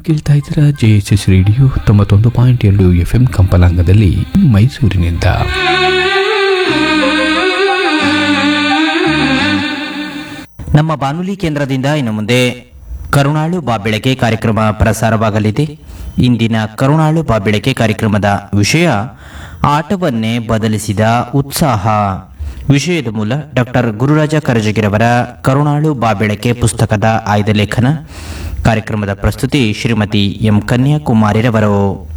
ಕೇಳ್ತಾ ಇದ್ದೀರಾ J S S radio ತೊಂಬತ್ತೊಂದು ಪಾಯಿಂಟ್ ಎರಡು ಎಫ್ ಎಂ ಕಂಪನಾಂಗದಲ್ಲಿ ಮೈಸೂರಿನಿಂದ ನಮ್ಮ ಬಾನುಲಿ ಕೇಂದ್ರದಿಂದ ಇನ್ನು ಮುಂದೆ ಕರುಣಾಳು ಬಾಬೆಳಕೆ ಕಾರ್ಯಕ್ರಮ ಪ್ರಸಾರವಾಗಲಿದೆ ಇಂದಿನ ಕರುಣಾಳು ಬಾಬೆಳಕೆ ಕಾರ್ಯಕ್ರಮದ ವಿಷಯ ಆಟವನ್ನೇ ಬದಲಿಸಿದ ಉತ್ಸಾಹ ವಿಷಯದ ಮೂಲ ಡಾಕ್ಟರ್ ಗುರುರಾಜ ಕರಜಗಿರವರ ಕರುಣಾಳು ಬಾಬೆಳಕೆ ಪುಸ್ತಕದ ಆಯ್ದ ಲೇಖನ ಕಾರ್ಯಕ್ರಮದ ಪ್ರಸ್ತುತಿ ಶ್ರೀಮತಿ ಎಂ ಕನ್ಯಾಕುಮಾರಿರವರು